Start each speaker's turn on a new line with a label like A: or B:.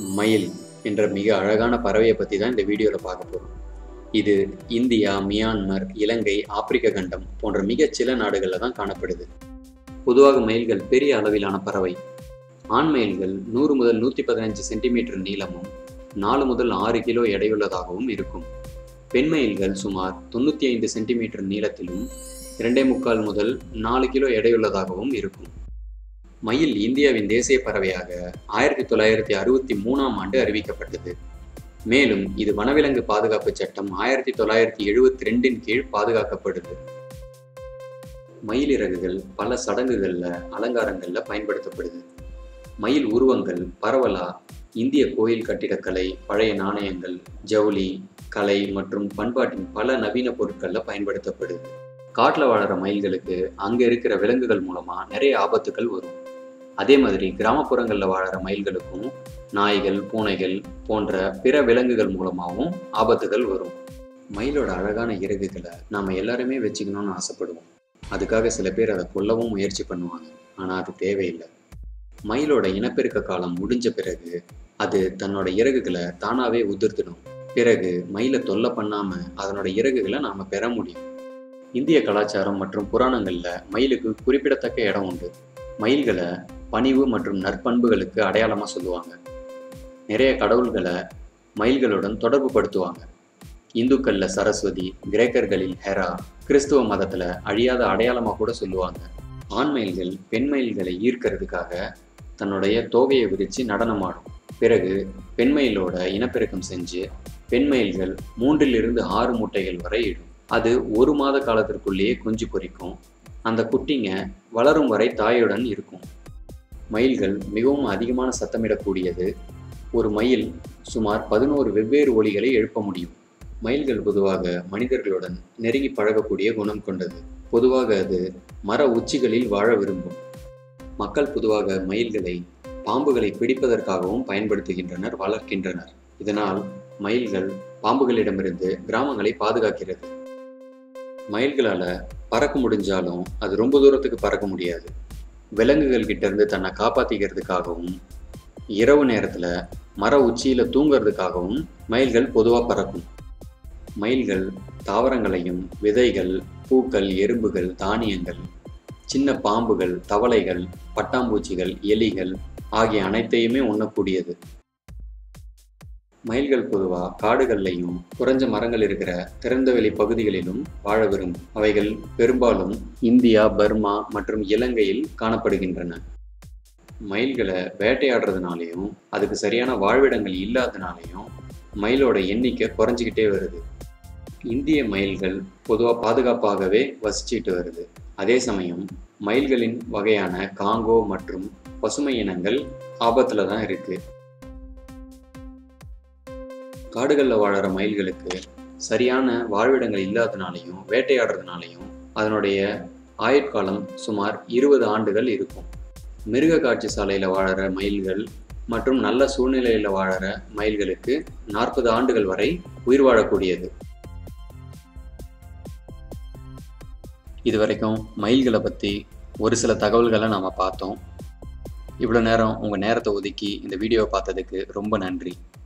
A: மயில் என்ற மிக அழகான பறவையை பற்றி தான் இந்த வீடியோவில் பார்க்க போகிறோம் இது இந்தியா மியான்மர் இலங்கை ஆப்பிரிக்க கண்டம் போன்ற மிகச் சில நாடுகளில் தான் காணப்படுது பொதுவாக மயில்கள் பெரிய அளவிலான பறவை ஆண் மயில்கள் நூறு முதல் நூற்றி பதினஞ்சு சென்டிமீட்டர் நீளமும் நாலு முதல் ஆறு கிலோ எடையுள்ளதாகவும் இருக்கும் பெண் மயில்கள் சுமார் தொண்ணூற்றி ஐந்து சென்டிமீட்டர் நீளத்திலும் இரண்டே முக்கால் முதல் நாலு கிலோ எடையுள்ளதாகவும் இருக்கும் மயில் இந்தியாவின் தேசிய பறவையாக ஆயிரத்தி தொள்ளாயிரத்தி அறுபத்தி மூணாம் ஆண்டு அறிவிக்கப்பட்டது மேலும் இது வனவிலங்கு பாதுகாப்பு சட்டம் ஆயிரத்தி தொள்ளாயிரத்தி எழுபத்தி ரெண்டின் கீழ் பாதுகாக்கப்படுது மயில் இறகுகள் பல சடங்குகள்ல அலங்காரங்கள்ல பயன்படுத்தப்படுது மயில் உருவங்கள் பரவலா இந்திய கோயில் கட்டிடக்கலை பழைய நாணயங்கள் ஜவுளி கலை மற்றும் பண்பாட்டின் பல நவீன பொருட்கள்ல பயன்படுத்தப்படுது காட்டில் வாழற மயில்களுக்கு அங்க இருக்கிற விலங்குகள் மூலமா நிறைய ஆபத்துகள் வரும் அதே மாதிரி கிராமப்புறங்களில் வாழற மயில்களுக்கும் நாய்கள் பூனைகள் போன்ற பிற விலங்குகள் மூலமாகவும் ஆபத்துகள் வரும் மயிலோட அழகான இறகுகளை நாம எல்லாருமே வச்சுக்கணும்னு ஆசைப்படுவோம் அதுக்காக சில பேர் அதை கொல்லவும் முயற்சி பண்ணுவாங்க ஆனால் அது தேவையில்லை மயிலோட இனப்பெருக்க காலம் முடிஞ்ச பிறகு அது தன்னோட இறகுகளை தானாவே உதிர்த்திடும் பிறகு மயிலை தொல்லை பண்ணாம அதனோட இறகுகளை நாம பெற முடியும் இந்திய கலாச்சாரம் மற்றும் புராணங்கள்ல மயிலுக்கு குறிப்பிடத்தக்க இடம் உண்டு மயில்களை பணிவு மற்றும் நற்பண்புகளுக்கு அடையாளமா சொல்லுவாங்க நிறைய கடவுள்களை மயில்களுடன் தொடர்பு படுத்துவாங்க இந்துக்கள்ல சரஸ்வதி கிரேக்கர்களில் ஹெரா கிறிஸ்துவ மதத்துல அழியாத அடையாளமா கூட சொல்லுவாங்க ஆண் மயில்கள் பெண் மயில்களை ஈர்க்கிறதுக்காக தன்னுடைய தோகையை விரித்து நடனமாடும் பிறகு பெண் மயிலோட இனப்பெருக்கம் செஞ்சு பெண் மயில்கள் மூன்றிலிருந்து ஆறு முட்டைகள் வரை இடும் அது ஒரு மாத காலத்திற்குள்ளேயே குஞ்சு பொரிக்கும் அந்த குட்டிங்க வளரும் வரை தாயுடன் இருக்கும் மயில்கள் மிகவும் அதிகமான சத்தமிடக்கூடியது ஒரு மயில் சுமார் பதினோரு வெவ்வேறு ஒலிகளை எழுப்ப முடியும் மயில்கள் பொதுவாக மனிதர்களுடன் நெருங்கி பழகக்கூடிய குணம் கொண்டது பொதுவாக அது மர உச்சிகளில் வாழ விரும்பும் மக்கள் பொதுவாக மயில்களை பாம்புகளை பிடிப்பதற்காகவும் பயன்படுத்துகின்றனர் வளர்க்கின்றனர் இதனால் மயில்கள் பாம்புகளிடமிருந்து கிராமங்களை பாதுகாக்கிறது மயில்களால பறக்க முடிஞ்சாலும் அது ரொம்ப தூரத்துக்கு பறக்க முடியாது விலங்குகள் கிட்ட இருந்து தன்னை காப்பாத்திக்கிறதுக்காகவும் இரவு நேரத்துல மர உச்சியில தூங்குறதுக்காகவும் மயில்கள் பொதுவா பறக்கும் மயில்கள் தாவரங்களையும் விதைகள் பூக்கள் எறும்புகள் தானியங்கள் சின்ன பாம்புகள் தவளைகள் பட்டாம்பூச்சிகள் எலிகள் ஆகிய அனைத்தையுமே உண்ணக்கூடியது மயில்கள் பொதுவாக காடுகள்லையும் குறைஞ்ச மரங்கள் இருக்கிற திறந்தவெளி பகுதிகளிலும் வாழ விரும்பும் அவைகள் பெரும்பாலும் இந்தியா பர்மா மற்றும் இலங்கையில் காணப்படுகின்றன மயில்களை வேட்டையாடுறதுனாலையும் அதுக்கு சரியான வாழ்விடங்கள் இல்லாதனாலையும் மயிலோட எண்ணிக்கை குறைஞ்சிக்கிட்டே வருது இந்திய மயில்கள் பொதுவாக பாதுகாப்பாகவே வசிச்சுட்டு வருது அதே சமயம் மயில்களின் வகையான காங்கோ மற்றும் பசுமை இனங்கள் ஆபத்தில் தான் இருக்கு காடுகளில் வாழற மயில்களுக்கு சரியான வாழ்விடங்கள் இல்லாதனாலையும் வேட்டையாடுறதுனாலையும் அதனுடைய ஆயுட்காலம் சுமார் இருபது ஆண்டுகள் இருக்கும் மிருக காட்சி சாலையில் வாழற மயில்கள் மற்றும் நல்ல சூழ்நிலையில் வாழற மயில்களுக்கு நாற்பது ஆண்டுகள் வரை உயிர் வாழக்கூடியது இது வரைக்கும் மயில்களை பற்றி ஒரு சில தகவல்களை நாம் பார்த்தோம் இவ்வளோ நேரம் உங்கள் நேரத்தை ஒதுக்கி இந்த வீடியோவை பார்த்ததுக்கு ரொம்ப நன்றி